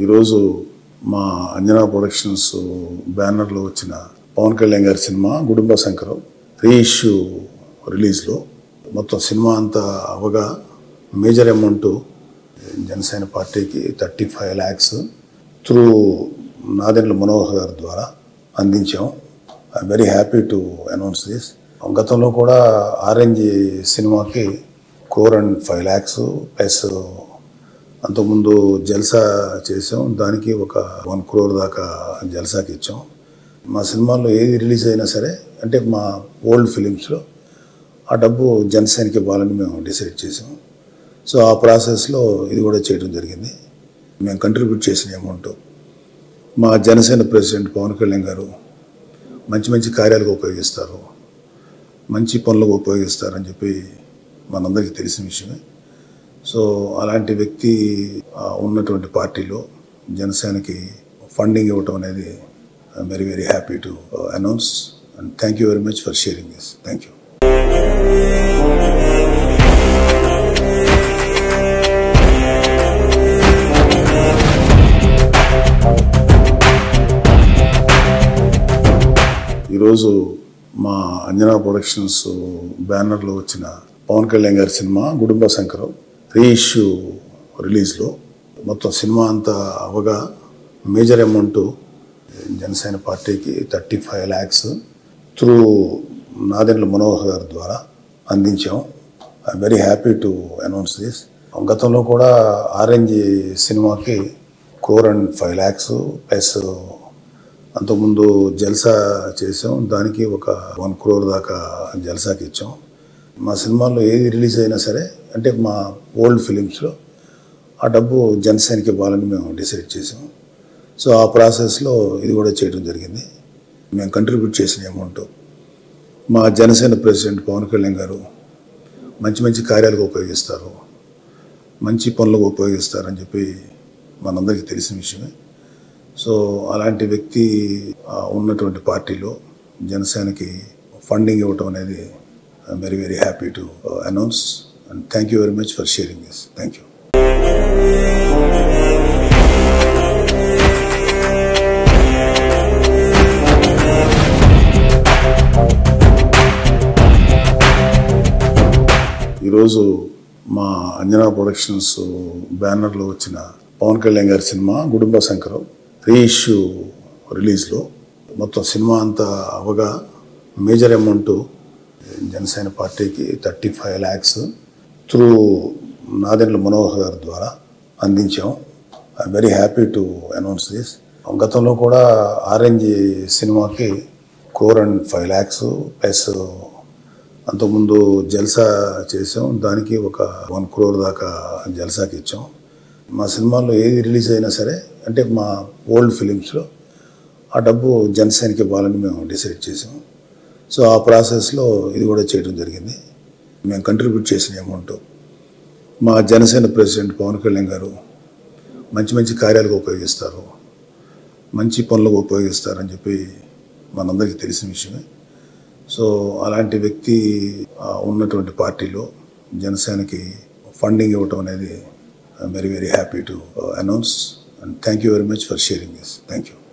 ఈరోజు మా అంజనా ప్రొడక్షన్స్ బ్యానర్లో వచ్చిన పవన్ కళ్యాణ్ గారి సినిమా గుడుంబ శంకరం రీఇష్యూ రిలీజ్లో మొత్తం సినిమా అంతా అవగా మేజర్ అమౌంట్ జనసేన పార్టీకి thirty five lakhs through Nadendla Manohar గారి ద్వారా అందించాం I very happy to announce this గతంలో కూడా ఆరెంజ్ సినిమాకి crore and five lakhs plus అంతకుముందు జల్సా చేసాం దానికి ఒక వన్ క్రోర్ దాకా జల్సాకి ఇచ్చాం మా సినిమాల్లో ఏది రిలీజ్ అయినా సరే అంటే మా ఓల్డ్ ఫిలిమ్స్లో ఆ డబ్బు జనసేనకి ఇవ్వాలని మేము డిసైడ్ చేసాం సో ఆ ప్రాసెస్లో ఇది కూడా చేయడం జరిగింది మేము కంట్రిబ్యూట్ చేసిన అమౌంట్ మా జనసేన ప్రెసిడెంట్ పవన్ కళ్యాణ్ గారు మంచి మంచి కార్యాలకు ఉపయోగిస్తారు మంచి పనులకు ఉపయోగిస్తారని చెప్పి మనందరికీ తెలిసిన విషయమే సో అలాంటి వ్యక్తి ఆ, ఉన్నటువంటి పార్టీలో జనసేనకి ఫండింగ్ ఇవ్వటం అనేది very very happy to announce and thank you very much for sharing this thank you ఈరోజు మా అంజనా ప్రొడక్షన్స్ బ్యానర్లో వచ్చిన పవన్ కళ్యాణ్ గారి సినిమా గుడుంబ శంకరం రీఇష్యూ రిలీజ్లో మొత్తం సినిమా అంతా అవగా మేజర్ అమౌంట్ జనసేన పార్టీకి thirty five lakhs through Nadendla Manohar గారి ద్వారా అందించాం I very happy to announce this గతంలో కూడా ఆరెంజ్ సినిమాకి crore and five lakhs plus అంతకుముందు జల్సా చేసాం దానికి ఒక వన్ క్రోర్ దాకా జల్సాకి ఇచ్చాం మా సినిమాల్లో ఏది రిలీజ్ అయినా సరే అంటే మా ఓల్డ్ ఫిలిమ్స్లో ఆ డబ్బు జనసేనకి ఇవ్వాలని మేము డిసైడ్ చేసాం సో ఆ ప్రాసెస్లో ఇది కూడా చేయడం జరిగింది మేము కంట్రిబ్యూట్ చేసిన అమౌంట్ మా జనసేన ప్రెసిడెంట్ పవన్ కళ్యాణ్ గారు మంచి మంచి కార్యాలకు ఉపయోగిస్తారు మంచి పనులకు ఉపయోగిస్తారని చెప్పి మనందరికీ తెలిసిన విషయమే సో అలాంటి వ్యక్తి ఆ, ఉన్నటువంటి పార్టీలో జనసేనకి ఫండింగ్ ఇవ్వటం అనేది very very happy to announce and thank you very much for sharing this thank you ఈరోజు మా అంజనా ప్రొడక్షన్స్ బ్యానర్లో వచ్చిన పవన్ కళ్యాణ్ గారి సినిమా గుడుంబ శంకరం రీఇష్యూ రిలీజ్లో మొత్తం సినిమా అంతా అవగా మేజర్ అమౌంట్ జనసేన పార్టీకి thirty five lakhs through Nadendla Manohar గారి ద్వారా అందించాం I very happy to announce this గతంలో కూడా ఆరెంజ్ సినిమాకి crore and five lakhs plus అంతకుముందు జల్సా చేసాం దానికి ఒక వన్ క్రోర్ దాకా జల్సాకి ఇచ్చాం మా సినిమాల్లో ఏది రిలీజ్ అయినా సరే అంటే మా ఓల్డ్ ఫిలిమ్స్లో ఆ డబ్బు జనసేనకి ఇవ్వాలని మేము డిసైడ్ చేసాం సో ఆ ప్రాసెస్లో ఇది కూడా చేయడం జరిగింది మేము కంట్రిబ్యూట్ చేసిన అమౌంట్ మా జనసేన ప్రెసిడెంట్ పవన్ కళ్యాణ్ గారు మంచి మంచి కార్యాలకు ఉపయోగిస్తారు మంచి పనులకు ఉపయోగిస్తారని చెప్పి మనందరికీ తెలిసిన విషయమే సో అలాంటి వ్యక్తి ఆ, ఉన్నటువంటి పార్టీలో జనసేనకి ఫండింగ్ ఇవ్వటం అనేది very very happy to announce and thank you very much for sharing this thank you